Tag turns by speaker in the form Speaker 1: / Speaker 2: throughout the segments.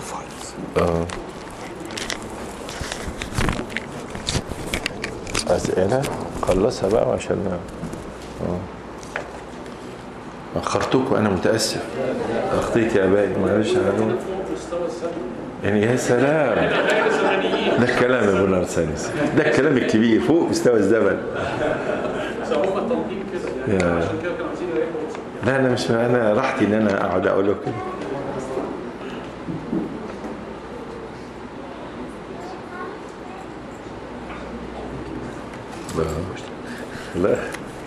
Speaker 1: اه أسئلة خلصها بقى عشان اه أخرتك وأنا متأسف أخطيت يا أبائي معلش أنا يعني يا سلام ده الكلام يا ابو نارسانس ده الكلام الكبير فوق مستوى الزمن يا لا انا مش انا راحتي ان انا اقعد اقول له كده لا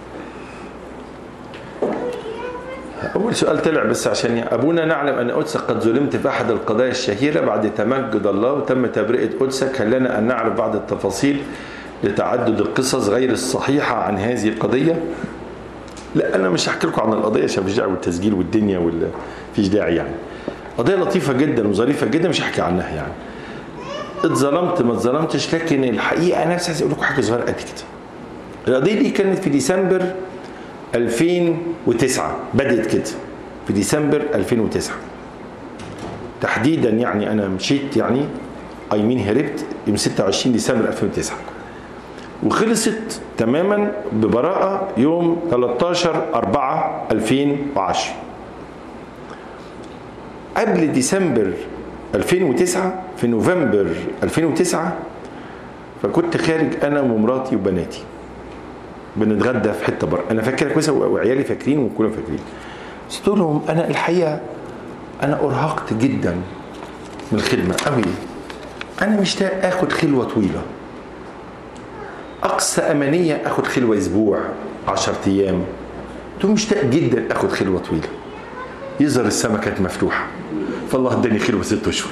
Speaker 1: أول سؤال طلع بس عشان يعني أبونا نعلم أن قدسك قد ظلمت في أحد القضايا الشهيرة بعد تمجد الله وتم تبرئة قدسك هل لنا أن نعرف بعض التفاصيل لتعدد القصص غير الصحيحة عن هذه القضية لا أنا مش هحكي لكم عن القضية عشان مفيش داعي والتسجيل والدنيا ولا فيش داعي يعني قضية لطيفة جدا وظريفة جدا مش هحكي عنها يعني اتظلمت ما اتظلمتش لكن الحقيقة أنا عايز أقول لكم حاجة صغيرة قد كده القضية دي كانت في ديسمبر 2009 بدأت كده في ديسمبر 2009 تحديدا يعني أنا مشيت يعني أي مين هربت يوم 26 ديسمبر 2009 وخلصت تماما ببراءة يوم 13 4 2010 قبل ديسمبر 2009 في نوفمبر 2009 فكنت خارج أنا ومراتي وبناتي بنتغدى في حته بره انا فاكرها كويسه وعيالي فاكرين وكلهم فاكرين قلت لهم انا الحقيقه انا ارهقت جدا من الخدمه قوي انا مشتاق اخد خلوه طويله اقصى امانيه اخد خلوه اسبوع 10 ايام كنت مشتاق جدا اخد خلوه طويله يظهر السما كانت مفتوحه فالله اداني خلوه ست اشهر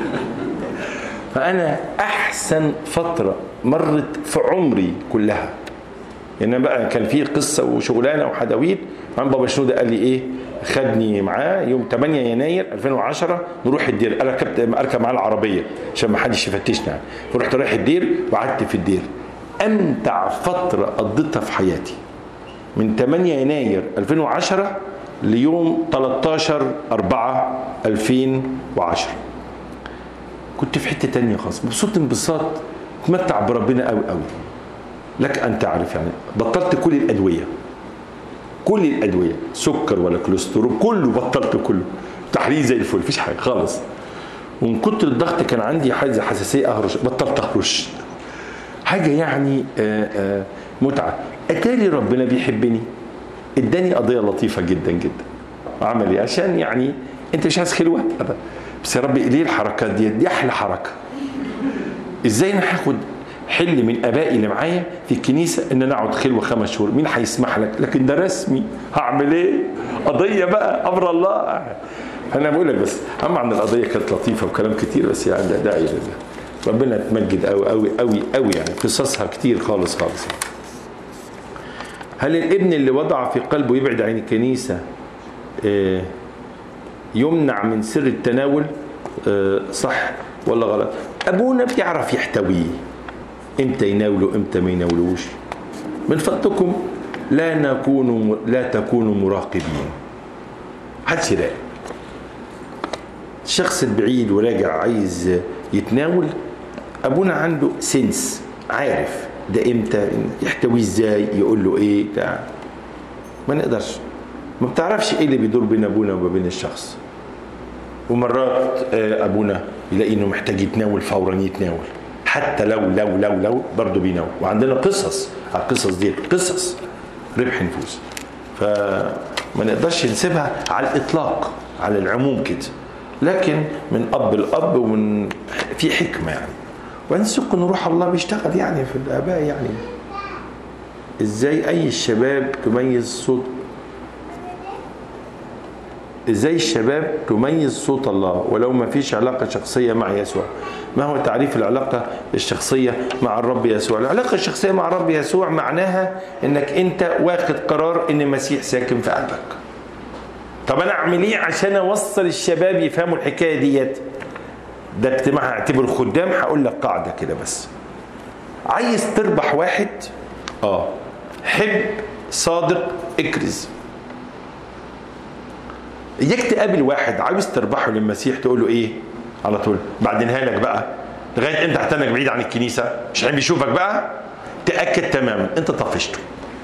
Speaker 1: فانا احسن فتره مرت في عمري كلها يعني بقى كان في قصه وشغلانه وحدويت عم بابا شنوده قال لي ايه خدني معاه يوم 8 يناير 2010 نروح الدير انا ركبت اركب معاه العربيه عشان ما حدش يفتشنا يعني فرحت رايح الدير وقعدت في الدير امتع فتره قضيتها في حياتي من 8 يناير 2010 ليوم 13 4 2010 كنت في حته تانية خالص مبسوط انبساط اتمتع بربنا قوي قوي لك ان تعرف يعني بطلت كل الادويه كل الادويه سكر ولا كوليسترول كله بطلت كله تحليل زي الفل مفيش حاجه خالص ومن كتر الضغط كان عندي حاجه حساسيه اهرش بطلت اهرش حاجه يعني آآ آآ متعه اتاري ربنا بيحبني اداني قضيه لطيفه جدا جدا عمل ايه عشان يعني انت مش عايز خلوه بس يا ربي ليه الحركات دي دي احلى حركه ازاي انا هاخد حل من ابائي اللي معايا في الكنيسه ان انا اقعد خلوه خمس شهور مين هيسمح لك لكن ده رسمي هعمل ايه قضيه بقى امر الله انا بقول لك بس اما عن القضيه كانت لطيفه وكلام كتير بس يعني ده داعي لله ربنا يتمجد قوي قوي قوي قوي يعني قصصها كتير خالص خالص هل الابن اللي وضع في قلبه يبعد عن الكنيسه يمنع من سر التناول صح ولا غلط ابونا بيعرف يحتويه امتى يناولوا امتى ما يناولوش من فضلكم لا نكون لا تكونوا مراقبين محدش يراقب الشخص البعيد وراجع عايز يتناول ابونا عنده سنس عارف ده امتى يحتويه ازاي يقول له ايه بتاع ما نقدرش ما بتعرفش ايه اللي بيدور بين ابونا وما بين الشخص ومرات ابونا يلاقي انه محتاج يتناول فورا يتناول حتى لو لو لو لو برضه بيناول وعندنا قصص على القصص دي قصص ربح نفوس فما نقدرش نسيبها على الاطلاق على العموم كده لكن من اب الاب ومن في حكمه يعني ونثق ان روح الله بيشتغل يعني في الاباء يعني ازاي اي الشباب تميز صوت ازاي الشباب تميز صوت الله ولو ما فيش علاقه شخصيه مع يسوع ما هو تعريف العلاقه الشخصيه مع الرب يسوع العلاقه الشخصيه مع الرب يسوع معناها انك انت واخد قرار ان المسيح ساكن في قلبك طب انا اعمل ايه عشان اوصل الشباب يفهموا الحكايه ديت ده اجتماع هعتبره خدام هقول لك قاعده كده بس عايز تربح واحد اه حب صادق اكرز اياك تقابل واحد عاوز تربحه للمسيح تقول له ايه على طول بعدينها لك بقى لغايه امتى هتنك بعيد عن الكنيسه مش عين بيشوفك بقى تاكد تماما انت طفشته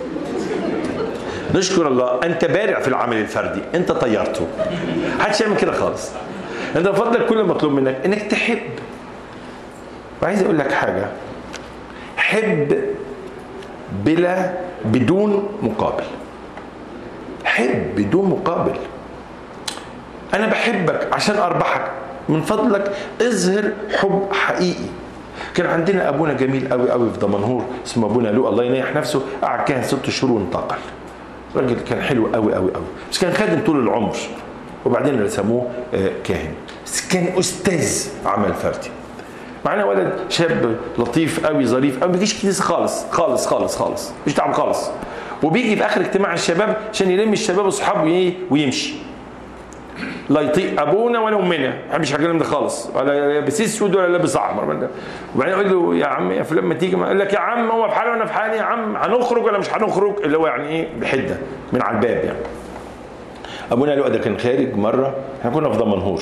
Speaker 1: نشكر الله انت بارع في العمل الفردي انت طيرته محدش يعمل كده خالص انت بفضل كل مطلوب منك انك تحب وعايز اقول لك حاجه حب بلا بدون مقابل حب بدون مقابل انا بحبك عشان اربحك من فضلك اظهر حب حقيقي كان عندنا ابونا جميل قوي قوي في دمنهور اسمه ابونا لو الله ينيح نفسه قعد كان ست شهور وانتقل راجل كان حلو قوي قوي قوي بس كان خادم طول العمر وبعدين رسموه كاهن بس كان استاذ عمل فردي معانا ولد شاب لطيف قوي ظريف قوي ما بيجيش كنيسه خالص خالص خالص خالص مش تعب خالص وبيجي في اخر اجتماع الشباب عشان يلم الشباب واصحابه ايه ويمشي لا يطيق ابونا ولا امنا ما بحبش الكلام ده خالص ولا لابس اسود ولا لابس احمر وبعدين اقول له يا عم يا فلان ما تيجي يقول لك يا عم هو في حاله وانا في حالي يا عم هنخرج ولا مش هنخرج اللي هو يعني ايه بحده من على الباب يعني ابونا لؤى ده كان خارج مره احنا كنا في دمنهور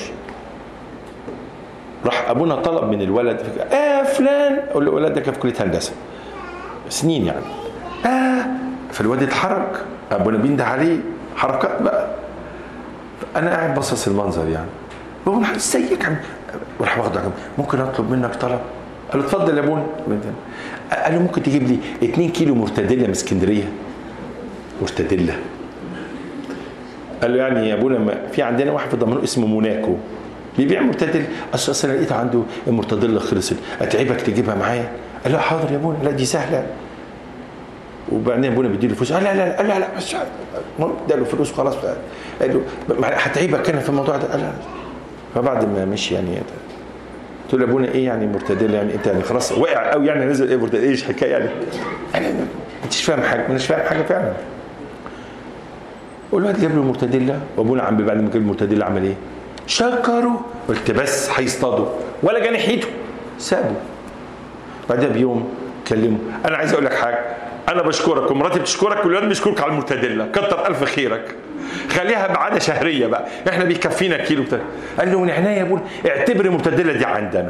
Speaker 1: راح ابونا طلب من الولد اه فلان اقول له الولد ده كان في كليه هندسه سنين يعني اه فالواد اتحرك ابونا بينده عليه حركات بقى انا قاعد باصص المنظر يعني بقول ازيك عم وراح واخده ممكن اطلب منك طلب قال له اتفضل يا ابونا قال له ممكن تجيب لي 2 كيلو مرتديلا من اسكندريه مرتديلا قال له يعني يا ابونا في عندنا واحد في دمنهور اسمه موناكو بيبيع مرتدل اصل انا لقيت عنده المرتديلا خلصت اتعبك تجيبها معايا قال له حاضر يا ابونا لا دي سهله وبعدين ابونا بيديله فلوس قال لا لا لا لا, لا مش اداله فلوس خلاص قال له هتعبك انا في الموضوع ده قال لا فبعد ما مشي يعني قلت له ابونا ايه يعني مرتديلا يعني انت يعني خلاص وقع قوي يعني نزل ايه مرتديلا ايش حكايه يعني انا انت مش فاهم حاجه مش فاهم حاجه فعلا والواد جاب له المرتديلا وابونا عم بعد ما جاب المرتديلا عمل ايه؟ شكره قلت بس هيصطادوا ولا جه ناحيته سابه بعدها بيوم كلمه انا عايز اقول لك حاجه انا بشكرك ومراتي بتشكرك والولاد بيشكرك على المرتديلا كتر الف خيرك خليها بعاده شهريه بقى احنا بيكفينا كيلو بتاع قال له من عينيا يا ابونا اعتبر المرتديلا دي عندنا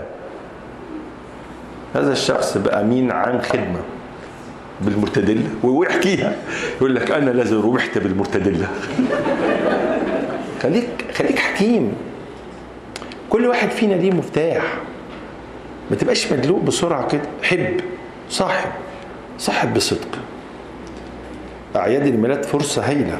Speaker 1: هذا الشخص بقى مين عن خدمه بالمرتديلا ويحكيها يقول لك انا لازم روحت بالمرتديلا خليك خليك حكيم كل واحد فينا ليه مفتاح ما تبقاش مدلوق بسرعه كده حب صاحب صاحب بصدق اعياد الميلاد فرصه هايله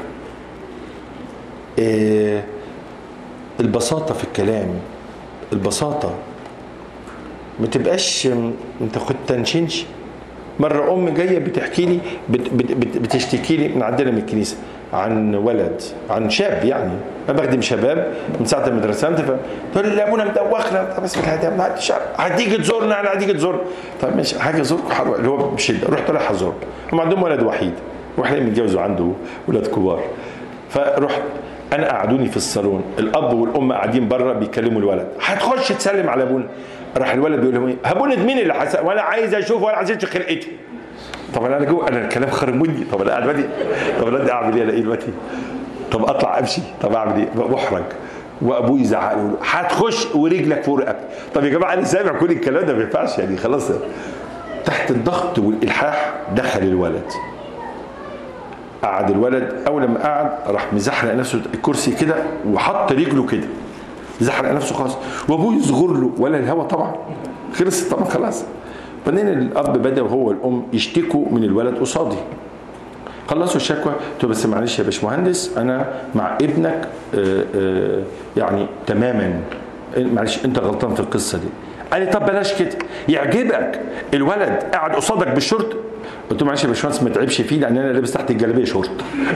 Speaker 1: إيه البساطه في الكلام البساطه ما تبقاش انت خد تنشنش مره ام جايه بتحكي لي بت بت بت بتشتكي لي من عندنا من الكنيسه عن ولد عن شاب يعني انا بخدم شباب من ساعه المدرسه انت تقول لي يا ابونا مدوخنا طب بس هتيجي تزورنا انا هتيجي تزورنا طب ماشي حاجه ازوركم اللي هو بشده رحت رايح ازور هم عندهم ولد وحيد واحد متجوز وعنده ولاد كبار فرحت انا قعدوني في الصالون الاب والام قاعدين بره بيكلموا الولد هتخش تسلم على ابونا راح الولد بيقول لهم ايه ابونا مين اللي حس... ولا عايز اشوف ولا عايز اشوف خلقته طب انا جوه انا الكلام خارج مني طب انا قاعد بدي طب انا اعمل ايه الاقي دلوقتي طب اطلع امشي طب اعمل ايه محرج وابوي يزعق له هتخش ورجلك فوق رقبتي طب يا جماعه انا سامع كل الكلام ده ما ينفعش يعني خلاص تحت الضغط والالحاح دخل الولد قعد الولد اول لما قعد راح مزحلق نفسه الكرسي كده وحط رجله كده زحلق نفسه خالص وابوه يصغر له ولا الهوا طبعا خلص طبعا خلاص بعدين الاب بدا وهو والام يشتكوا من الولد قصادي خلصوا الشكوى قلت له بس معلش يا باشمهندس انا مع ابنك آآ آآ يعني تماما معلش انت غلطان في القصه دي قال لي طب بلاش كده يعجبك الولد قاعد قصادك بالشورت قلت له معلش يا باشمهندس ما تعبش فيه لان انا لابس تحت الجلابيه شورت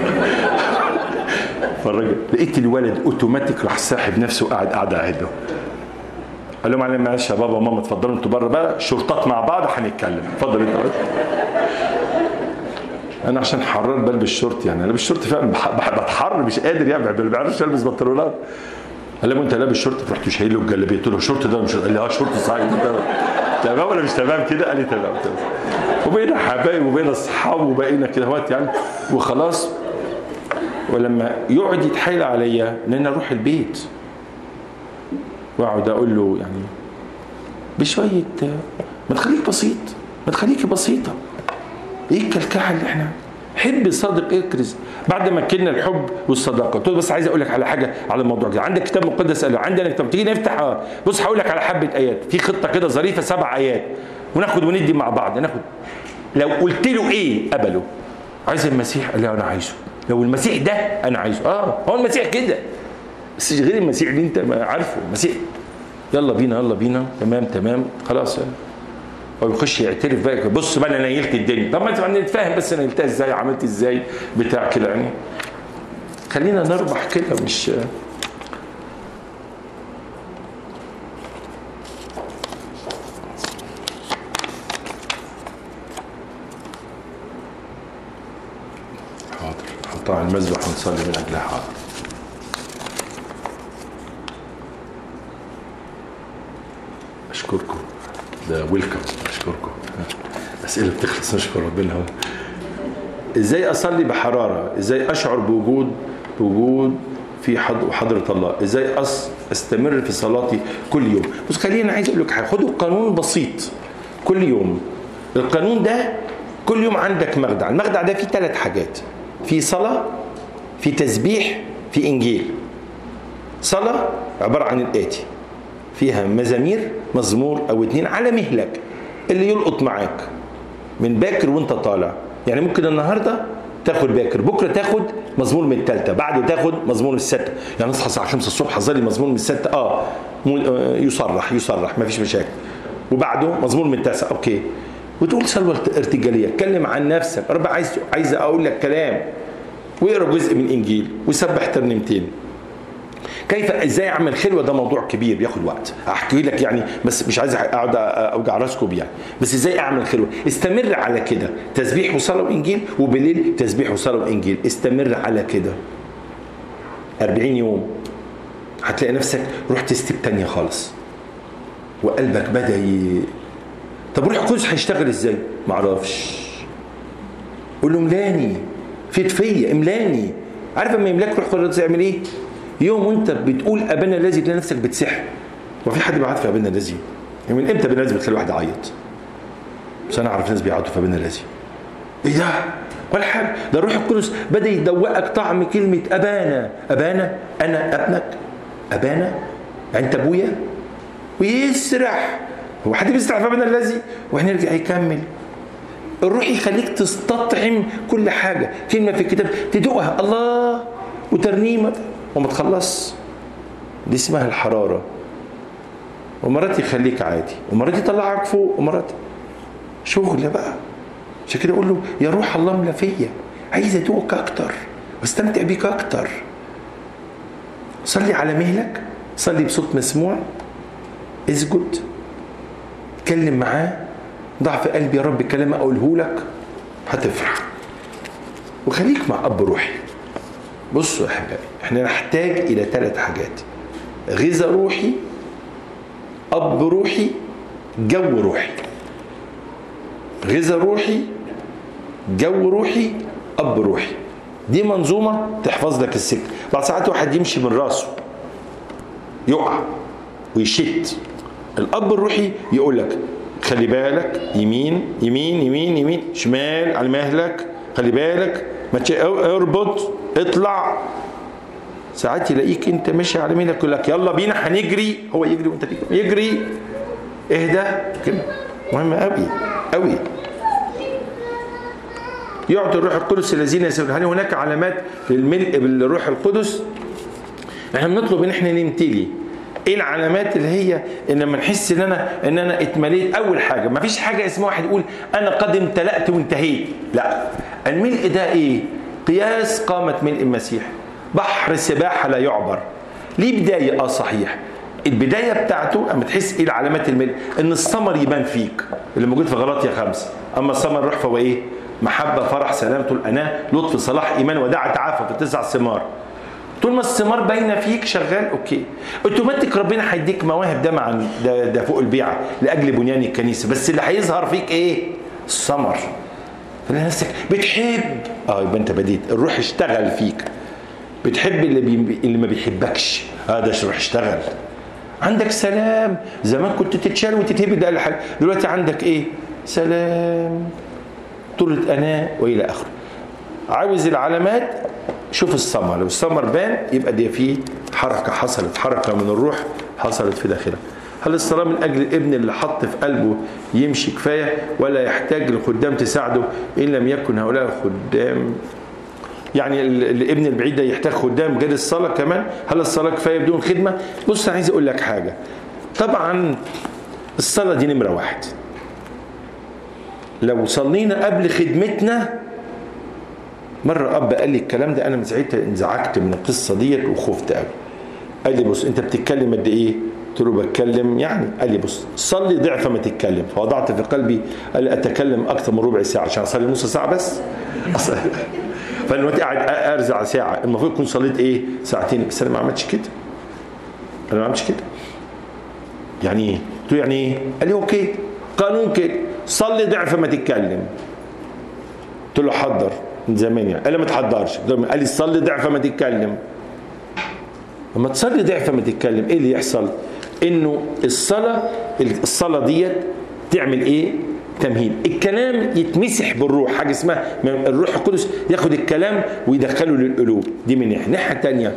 Speaker 1: فالراجل لقيت الولد اوتوماتيك راح ساحب نفسه وقاعد قاعد قاعد قال لهم معلش معلش يا بابا وماما اتفضلوا انتوا بره بقى شرطات مع بعض هنتكلم اتفضل انت بس انا عشان حرار بلبس شورت يعني انا بالشورت فعلا بتحر مش قادر يعني ما بعرفش البس بنطلونات قال لي انت لابس شورت رحت شايل له الجلابيه قلت له الشورت ده مش قال لي اه شورت صحيح تمام ولا مش تمام كده قال لي تمام تمام وبقينا حبايب وبقينا اصحاب وبقينا كده اهوت يعني وخلاص ولما يقعد يتحايل عليا ان انا اروح البيت واقعد اقول له يعني بشويه ما تخليك بسيط ما تخليكي بسيطه ايه الكلكعه اللي احنا حب صادق اكرز بعد ما كنا الحب والصداقه قلت له بس عايز اقول لك على حاجه على الموضوع ده عندك كتاب مقدس قال عندنا كتاب تيجي نفتح اه بص هقول لك على حبه ايات في خطه كده ظريفه سبع ايات وناخد وندي مع بعض ناخد لو قلت له ايه قبله عايز المسيح قال لي انا عايزه لو المسيح ده انا عايزه اه هو المسيح كده بس غير المسيح اللي انت ما عارفه المسيح يلا بينا يلا بينا تمام تمام خلاص هو يخش يعترف بقى بص بقى انا نيلت الدنيا طب ما انت نتفاهم بس انا نيلتها ازاي عملت ازاي بتاع كده يعني خلينا نربح كده مش حاضر حطها على المذبح ونصلي من اجلها حاضر اشكركم ده ويلكم اشكركم اسئله بتخلص نشكر ربنا اهو ازاي اصلي بحراره ازاي اشعر بوجود بوجود في حضره الله ازاي أص استمر في صلاتي كل يوم بس خلينا عايز اقول لك حاجه خدوا قانون بسيط كل يوم القانون ده كل يوم عندك مخدع المخدع ده فيه ثلاث حاجات في صلاه في تسبيح في انجيل صلاه عباره عن الاتي فيها مزامير مزمور او اتنين على مهلك اللي يلقط معاك من باكر وانت طالع يعني ممكن النهارده تاخد باكر بكره تاخد مزمور من الثالثه بعده تاخد مزمور من السته يعني اصحى الساعه 5 الصبح اصلي مزمور من السته اه يصرح يصرح ما فيش مشاكل وبعده مزمور من التاسع اوكي وتقول سلوى ارتجاليه اتكلم عن نفسك رب عايز عايز اقول لك كلام واقرا جزء من الانجيل وسبح ترنيمتين كيف ازاي اعمل خلوه ده موضوع كبير بياخد وقت احكي لك يعني بس مش عايز اقعد اوجع راسكم يعني بس ازاي اعمل خلوه استمر على كده تسبيح وصلاه وانجيل وبالليل تسبيح وصلاه وانجيل استمر على كده 40 يوم هتلاقي نفسك رحت ستيب تانية خالص وقلبك بدا ي... طب روح القدس هيشتغل ازاي معرفش قول له املاني فيت فيا املاني عارف لما يملاك روح القدس يعمل ايه يوم وانت بتقول ابانا الذي تلاقي نفسك بتسح وفي حد بيعيط في ابانا الذي يعني من امتى ابانا الذي بتخلي واحد يعيط بس انا اعرف ناس بيعيطوا في ابانا الذي ايه ده ولا حاجه ده الروح القدس بدا يدوقك طعم كلمه ابانا ابانا انا ابنك ابانا انت ابويا ويسرح هو حد بيسرح في ابانا الذي وهنرجع يكمل الروح يخليك تستطعم كل حاجه كلمه في الكتاب تدوقها الله وترنيمه وما تخلص دي اسمها الحرارة ومرات يخليك عادي ومرات يطلعك فوق ومرات شغل بقى عشان كده اقول له يا روح الله املى فيا عايز ادوقك اكتر واستمتع بيك اكتر صلي على مهلك صلي بصوت مسموع اسجد اتكلم معاه ضع في قلبي يا رب كلام اقوله لك هتفرح وخليك مع اب روحي بصوا يا حبايبي احنا نحتاج الى ثلاث حاجات غذاء روحي اب روحي جو روحي غذاء روحي جو روحي اب روحي دي منظومه تحفظ لك السكه بعد ساعات واحد يمشي من راسه يقع ويشت الاب الروحي يقول لك خلي بالك يمين يمين يمين يمين شمال على مهلك خلي بالك ما اربط اطلع ساعات يلاقيك انت ماشي على ميلك يقول لك يلا بينا هنجري هو يجري وانت تجري يجري اهدى كده مهم قوي قوي يعطي الروح القدس الذين يسيرون هل هناك علامات للملء بالروح القدس احنا بنطلب ان احنا نمتلي ايه العلامات اللي هي ان لما نحس ان انا ان انا اتمليت اول حاجه ما فيش حاجه اسمها واحد يقول انا قد امتلأت وانتهيت لا الملء ده ايه قياس قامة ملء المسيح بحر السباحة لا يعبر ليه بداية اه صحيح البداية بتاعته اما تحس ايه علامات الملء ان الثمر يبان فيك اللي موجود في غلاطيا خمسة اما الثمر روح فهو ايه محبة فرح سلام طول أناة لطف صلاح إيمان وداع تعافى في التسع ثمار طول ما الثمار باينه فيك شغال اوكي اوتوماتيك ربنا هيديك مواهب ده مع ده, ده فوق البيعه لاجل بنيان الكنيسه بس اللي هيظهر فيك ايه؟ الثمر نفسك بتحب اه يبقى انت بديت الروح اشتغل فيك بتحب اللي بي... اللي ما بيحبكش اه ده روح اشتغل عندك سلام زمان كنت تتشال وتتهبد اقل حاجه دلوقتي عندك ايه سلام طولة أناة وإلى آخره عاوز العلامات شوف الثمر لو الثمر بان يبقى دي فيه حركة حصلت حركة من الروح حصلت في داخله هل الصلاة من أجل الابن اللي حط في قلبه يمشي كفاية ولا يحتاج الخدام تساعده إن لم يكن هؤلاء الخدام يعني الابن البعيد ده يحتاج خدام غير الصلاة كمان هل الصلاة كفاية بدون خدمة بص أنا عايز أقول لك حاجة طبعا الصلاة دي نمرة واحد لو صلينا قبل خدمتنا مرة أب قال لي الكلام ده أنا من ساعتها انزعجت من القصة ديت وخفت قوي قال لي بص أنت بتتكلم قد إيه؟ قلت له بتكلم يعني قال لي بص صلي ضعف ما تتكلم فوضعت في قلبي قال لي أتكلم أكثر من ربع ساعة عشان أصلي نص ساعة بس فأنا دلوقتي قاعد أرزع ساعة المفروض كنت صليت إيه؟ ساعتين بس أنا ما عملتش كده أنا ما عملتش كده يعني إيه؟ قلت له يعني إيه؟ قال لي أوكي قانون كده صلي ضعف ما تتكلم قلت له حضر من زمان يعني قال لي ما تحضرش قال لي صلي ضعف ما تتكلم لما تصلي ضعف ما تتكلم ايه اللي يحصل انه الصلاه الصلاه ديت تعمل ايه تمهيد الكلام يتمسح بالروح حاجه اسمها الروح القدس ياخد الكلام ويدخله للقلوب دي من ناحيه الناحيه الثانيه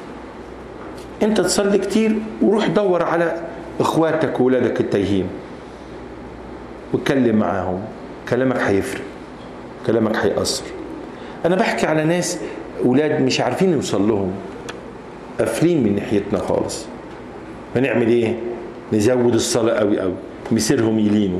Speaker 1: انت تصلي كتير وروح دور على اخواتك واولادك التايهين واتكلم معاهم كلامك هيفرق كلامك هيأثر انا بحكي على ناس اولاد مش عارفين نوصل لهم قافلين من ناحيتنا خالص فنعمل ايه نزود الصلاه قوي قوي مسيرهم يلينوا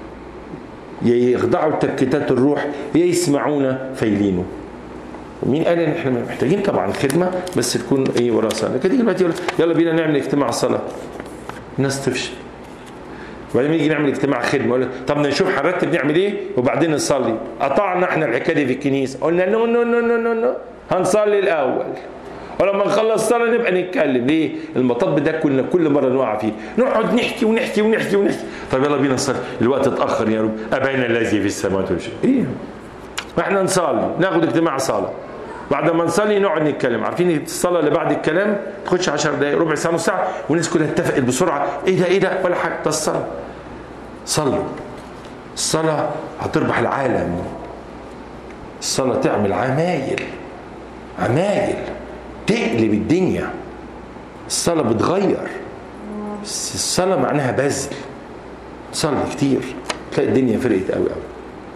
Speaker 1: يا يخضعوا لتبكيتات الروح يا يسمعونا فيلينوا مين قال ان احنا محتاجين طبعا خدمه بس تكون ايه وراها صلاه لكن تيجي دلوقتي يلا بينا نعمل اجتماع صلاه الناس تفشل وبعدين يجي نعمل اجتماع خدمه يقول طب نشوف هنرتب نعمل ايه وبعدين نصلي قطعنا احنا الحكايه دي في الكنيسه قلنا نو نو نو نو نو, نو. هنصلي الاول ولما نخلص صلاه نبقى نتكلم ليه المطب ده كنا كل مره نقع فيه نقعد نحكي ونحكي ونحكي ونحكي طب يلا بينا نصلي الوقت اتاخر يا رب ابانا الذي في السماوات والارض ايه ما احنا نصلي ناخد اجتماع صلاه بعد ما نصلي نقعد نتكلم عارفين الصلاه اللي بعد الكلام تخش 10 دقائق ربع ساعه نص ساعه والناس كلها اتفقت بسرعه ايه ده ايه ده ولا حاجه ده الصلاه صلوا الصلاه هتربح العالم الصلاه تعمل عمايل عمايل تقلب الدنيا الصلاه بتغير الصلاه معناها بذل صلي كتير تلاقي الدنيا فرقت قوي قوي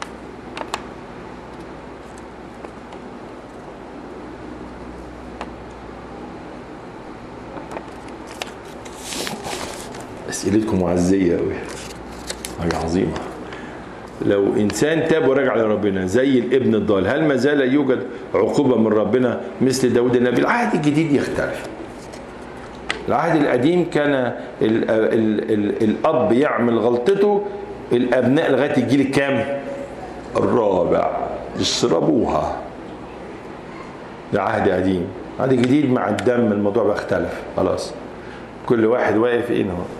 Speaker 1: اسئلتكم معزيه قوي حاجه عظيمه لو انسان تاب ورجع لربنا زي الابن الضال هل ما زال يوجد عقوبه من ربنا مثل داود النبي العهد الجديد يختلف العهد القديم كان ال ال ال الاب يعمل غلطته الابناء لغايه الجيل الكام الرابع يشربوها ده عهد قديم عهد جديد مع الدم الموضوع بقى اختلف خلاص كل واحد واقف ايه هو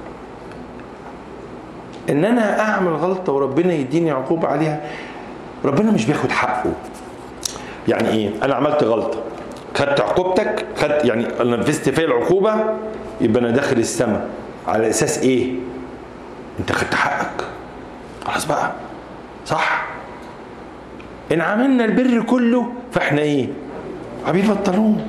Speaker 1: ان انا اعمل غلطه وربنا يديني عقوبه عليها ربنا مش بياخد حقه يعني ايه انا عملت غلطه خدت عقوبتك خدت يعني نفذت فيا العقوبه يبقى انا داخل السماء على اساس ايه انت خدت حقك خلاص بقى صح ان عملنا البر كله فاحنا ايه عبيد بطلون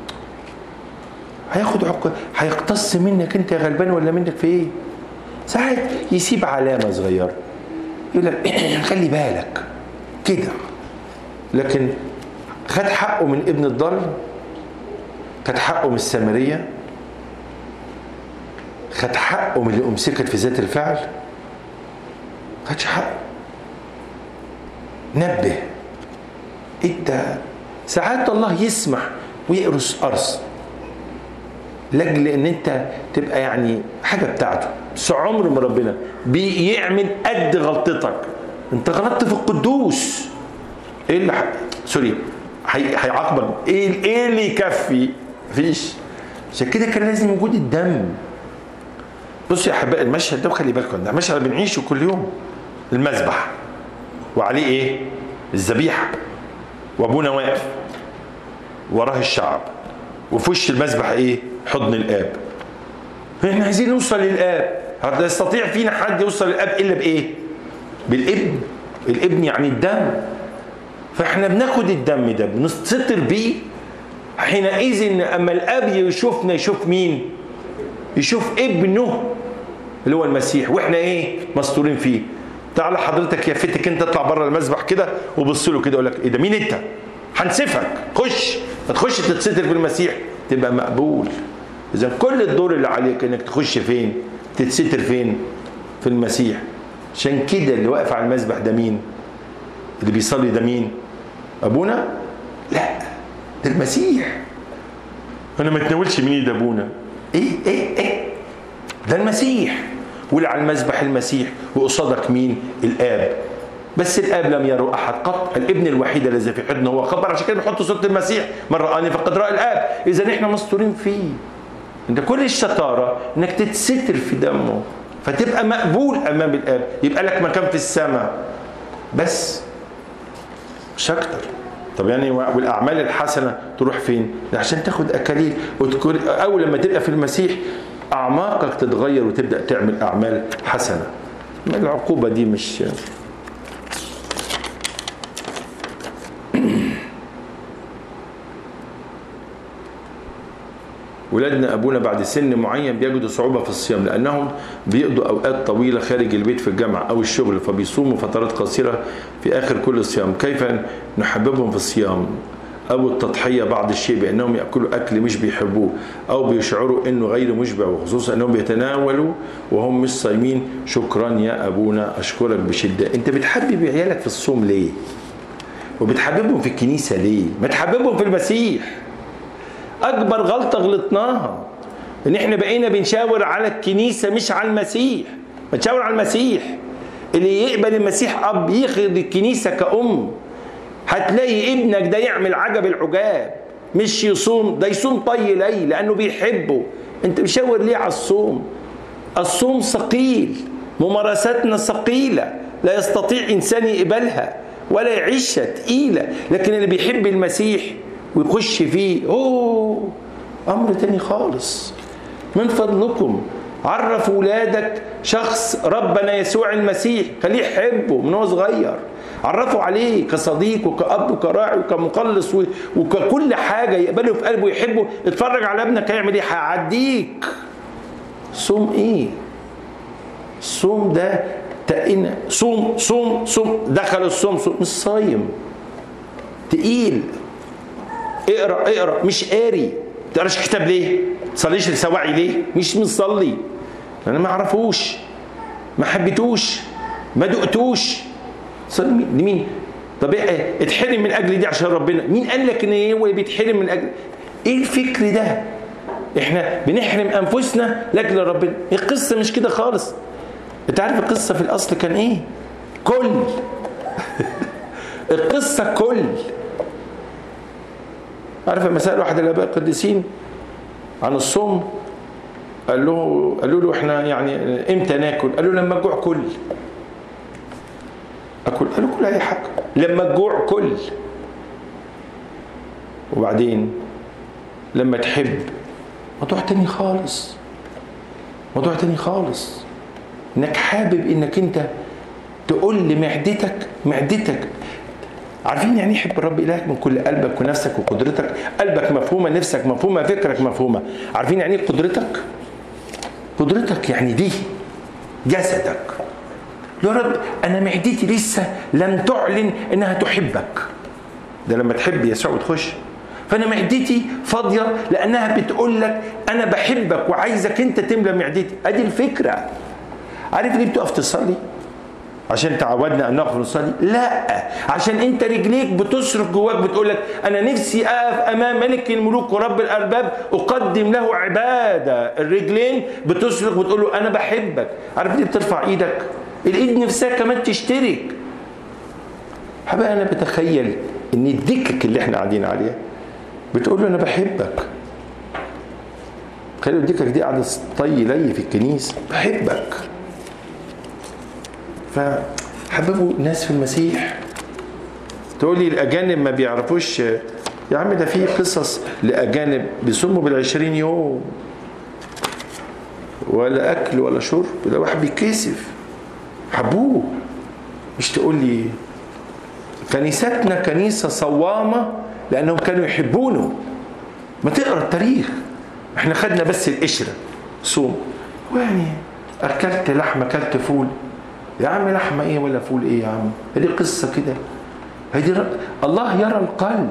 Speaker 1: هياخد عقوبه هيقتص منك انت يا غلبان ولا منك في ايه ساعات يسيب علامة صغيرة يقول لك خلي بالك كده لكن خد حقه من ابن الضال خد حقه من السامرية خد حقه من اللي أمسكت في ذات الفعل خدش حقه نبه انت ساعات الله يسمح ويقرص قرص لاجل ان انت تبقى يعني حاجه بتاعته بس عمر ما ربنا بيعمل قد غلطتك انت غلطت في القدوس ايه اللي ح... سوري هيعاقبك ايه ايه اللي يكفي مفيش عشان كده كان لازم وجود الدم بصوا يا احبائي المشهد ده وخلي بالكم ده مشهد بنعيشه كل يوم المذبح وعليه ايه الذبيحه وابونا واقف وراه الشعب وفي وش المذبح ايه حضن الاب احنا عايزين نوصل للاب هل يستطيع فينا حد يوصل للاب الا بايه بالابن الابن يعني الدم فاحنا بناخد الدم ده بنستتر بيه حينئذ اما الاب يشوفنا يشوف مين يشوف ابنه اللي هو المسيح واحنا ايه مستورين فيه تعالى حضرتك يا فتك انت اطلع بره المسبح كده وبص له كده يقول لك ايه ده مين انت هنسفك خش تخش تتستر في المسيح تبقى مقبول اذا كل الدور اللي عليك انك تخش فين تتستر فين في المسيح عشان كده اللي واقف على المسبح ده مين اللي بيصلي ده مين ابونا لا ده المسيح انا ما اتناولش من ايد ابونا ايه ايه ايه ده المسيح واللي على المسبح المسيح وقصادك مين الاب بس الاب لم يروا احد قط الابن الوحيد الذي في حضنه هو خبر عشان كده بنحط صوره المسيح من رآني فقد رأى الاب اذا احنا مستورين فيه انت كل الشطاره انك تتستر في دمه فتبقى مقبول امام الاب يبقى لك مكان في السماء بس مش اكتر طب يعني والاعمال الحسنه تروح فين؟ ده عشان تاخد اكاليل وتكون اول لما تبقى في المسيح اعماقك تتغير وتبدا تعمل اعمال حسنه. العقوبه دي مش ولادنا ابونا بعد سن معين بيجدوا صعوبه في الصيام لانهم بيقضوا اوقات طويله خارج البيت في الجامعه او الشغل فبيصوموا فترات قصيره في اخر كل صيام كيف نحببهم في الصيام او التضحيه بعض الشيء بانهم ياكلوا اكل مش بيحبوه او بيشعروا انه غير مشبع وخصوصا انهم بيتناولوا وهم مش صايمين شكرا يا ابونا اشكرك بشده انت بتحبب عيالك في الصوم ليه وبتحببهم في الكنيسه ليه ما تحببهم في المسيح اكبر غلطه غلطناها ان احنا بقينا بنشاور على الكنيسه مش على المسيح بنشاور على المسيح اللي يقبل المسيح اب ياخد الكنيسه كأم هتلاقي ابنك ده يعمل عجب العجاب مش يصوم ده يصوم طي لي لانه بيحبه انت مشاور ليه على الصوم الصوم ثقيل ممارساتنا ثقيله لا يستطيع انسان يقبلها ولا يعيشها تقيله لكن اللي بيحب المسيح ويخش فيه اوه امر تاني خالص من فضلكم عرف ولادك شخص ربنا يسوع المسيح خليه يحبه من هو صغير عرفوا عليه كصديق وكأب وكراعي وكمخلص وككل حاجة يقبله في قلبه ويحبه اتفرج على ابنك هيعمل ايه هيعديك صوم ايه الصوم ده تقينا صوم صوم صوم دخل الصوم صوم مش صايم تقيل اقرا اقرا مش قاري تقراش كتاب ليه تصليش لسواعي ليه مش مصلي انا ما اعرفوش ما حبيتوش ما دقتوش صلي لمين طب ايه اتحرم من اجل دي عشان ربنا مين قال لك ان هو بيتحرم من اجل ايه الفكر ده احنا بنحرم انفسنا لاجل ربنا القصه مش كده خالص انت عارف القصه في الاصل كان ايه كل القصه كل عارف لما سال واحد الاباء القديسين عن الصوم قال له قالوا له احنا يعني امتى ناكل؟ قال له لما الجوع كل اكل قال له كل اي حاجه لما الجوع كل وبعدين لما تحب موضوع تاني خالص موضوع تاني خالص انك حابب انك انت تقول لمعدتك معدتك عارفين يعني يحب الرب الهك من كل قلبك ونفسك وقدرتك قلبك مفهومه نفسك مفهومه فكرك مفهومه عارفين يعني ايه قدرتك قدرتك يعني دي جسدك يا رب انا معدتي لسه لم تعلن انها تحبك ده لما تحب يسوع وتخش فانا معدتي فاضيه لانها بتقول لك انا بحبك وعايزك انت تملى معدتي ادي الفكره عارف ليه بتقف تصلي عشان تعودنا ان نقف نصلي لا عشان انت رجليك بتصرخ جواك بتقول لك انا نفسي اقف امام ملك الملوك ورب الارباب اقدم له عباده الرجلين بتصرخ بتقول له انا بحبك عارف ليه بترفع ايدك الايد نفسها كمان تشترك حبايبي انا بتخيل ان الدكك اللي احنا قاعدين عليها بتقول له انا بحبك خلي الدكك دي قاعده طي لي في الكنيسه بحبك فحببوا الناس في المسيح تقول لي الاجانب ما بيعرفوش يا عم ده في قصص لاجانب بيصوموا بالعشرين يوم ولا اكل ولا شرب ده واحد بيتكسف حبوه مش تقول لي كنيستنا كنيسة صوامة لأنهم كانوا يحبونه ما تقرا التاريخ احنا خدنا بس القشرة صوم ويعني أكلت لحمة أكلت فول يا عم لحمة إيه ولا فول إيه يا عم هذه قصة كده هذه ر... الله يرى القلب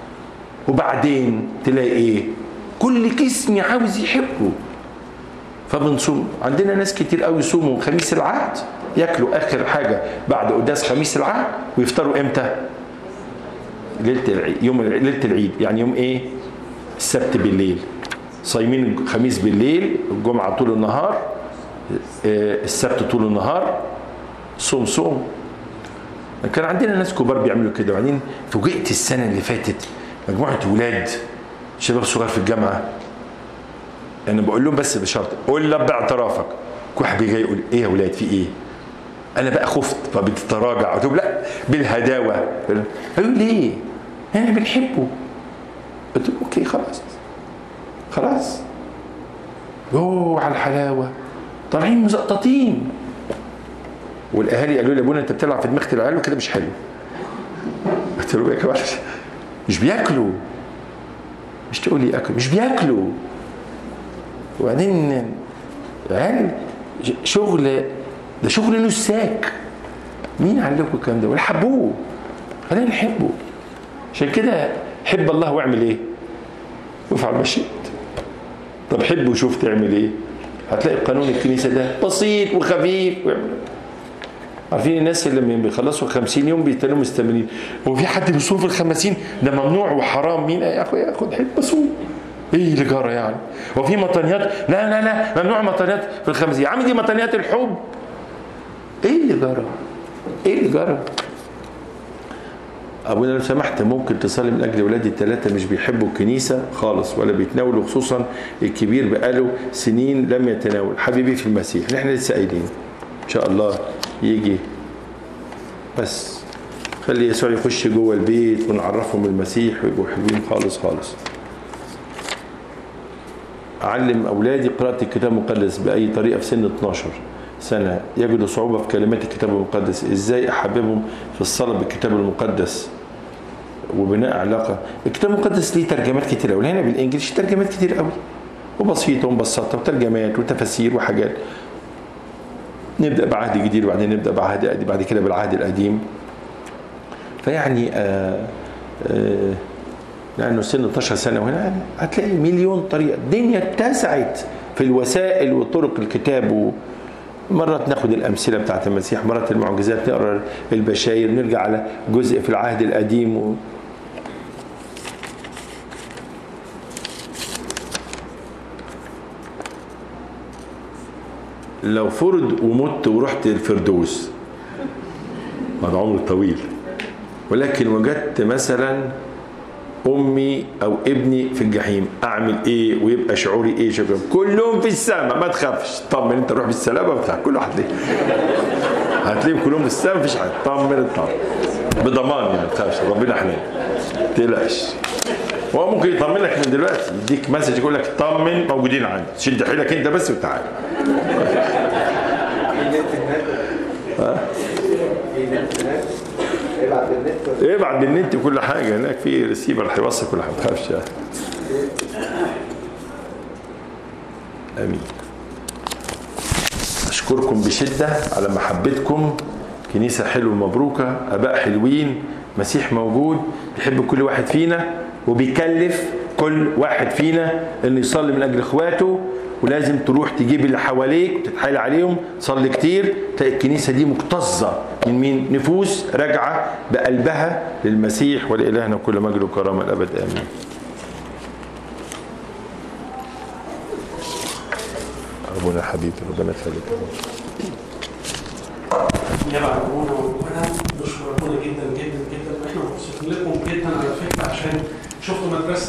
Speaker 1: وبعدين تلاقي إيه كل جسمي عاوز يحبه فبنصوم عندنا ناس كتير قوي يصوموا خميس العهد ياكلوا اخر حاجه بعد قداس خميس العهد ويفطروا امتى؟ ليله العيد يوم ليله العيد يعني يوم ايه؟ السبت بالليل صايمين الخميس بالليل الجمعه طول النهار السبت طول النهار صوم صوم كان عندنا ناس كبار بيعملوا كده وبعدين فوجئت السنه اللي فاتت مجموعه ولاد شباب صغار في الجامعه انا بقول لهم بس بشرط قول لب اعترافك واحد بيجي يقول ايه يا ولاد في ايه انا بقى خفت فبتتراجع قلت لهم لا بالهداوه قالوا ليه احنا بنحبه قلت لهم اوكي خلاص خلاص يوه على الحلاوه طالعين مزقططين والاهالي قالوا لي يا ابونا انت بتلعب في دماغ العيال وكده مش حلو قلت لهم يا جماعه مش بياكلوا مش تقول لي اكل مش بياكلوا وبعدين العيال شغل ده شغل نساك مين علمكم الكلام ده ولا حبوه خلينا نحبه عشان كده حب الله واعمل ايه وافعل ما شئت طب حب وشوف تعمل ايه هتلاقي قانون الكنيسه ده بسيط وخفيف عارفين الناس اللي لما بيخلصوا 50 يوم بيتنوا مستمرين هو في حد بيصوم في ال 50 ده ممنوع وحرام مين يا اخويا ياخد حب صوم ايه اللي جرى يعني هو في مطنيات لا لا لا ممنوع مطنيات في الخمسين يا عم دي مطنيات الحب ايه اللي جرى ايه اللي جرى ابونا لو سمحت ممكن تصلي من اجل ولادي الثلاثه مش بيحبوا الكنيسه خالص ولا بيتناولوا خصوصا الكبير بقاله سنين لم يتناول حبيبي في المسيح احنا لسه قايلين ان شاء الله يجي بس خلي يسوع يخش جوه البيت ونعرفهم المسيح ويبقوا حلوين خالص خالص أعلم أولادي قراءة الكتاب المقدس بأي طريقة في سن 12 سنة يجدوا صعوبة في كلمات الكتاب المقدس إزاي أحببهم في الصلاة بالكتاب المقدس وبناء علاقة الكتاب المقدس ليه ترجمات كتير قوي هنا بالإنجليزي ترجمات كتير قوي وبسيطة ومبسطة وترجمات وتفاسير وحاجات نبدأ بعهد جديد وبعدين نبدأ بعهد قديم بعد كده بالعهد القديم فيعني آآ آآ لانه سن 12 سنه وهنا هتلاقي مليون طريقه الدنيا اتسعت في الوسائل وطرق الكتاب و مرات ناخد الامثله بتاعت المسيح مرات المعجزات نقرا البشاير نرجع على جزء في العهد القديم و... لو فرض ومت ورحت الفردوس هذا عمر طويل ولكن وجدت مثلا امي او ابني في الجحيم اعمل ايه ويبقى شعوري ايه شكرا كلهم في السماء ما تخافش طمن انت روح بالسلامه بتاع كل واحد ليه هتلاقيهم كلهم في السماء مفيش حاجه طمن اطمن بضمان يعني ما تخافش ربنا حنين ما تقلقش هو ممكن يطمنك من دلوقتي يديك مسج يقول لك طمن موجودين عندي شد حيلك انت بس وتعال ها ابعت بالنت كل حاجه هناك في ريسيفر هيوصل كل حاجه ما تخافش يعني امين اشكركم بشده على محبتكم كنيسه حلوه مبروكه اباء حلوين مسيح موجود بيحب كل واحد فينا وبيكلف كل واحد فينا انه يصلي من اجل اخواته ولازم تروح تجيب اللي حواليك وتتحايل عليهم صلي كتير تلاقي الكنيسه دي مكتظه من مين؟ نفوس راجعه بقلبها للمسيح ولالهنا كل مجد وكرامه الابد امين. ابونا حبيبي ربنا يخليك
Speaker 2: يا ابونا وانا بشكر ابونا جدا جدا جدا واحنا مبسوطين لكم جدا على فكره عشان شفتوا مدرسه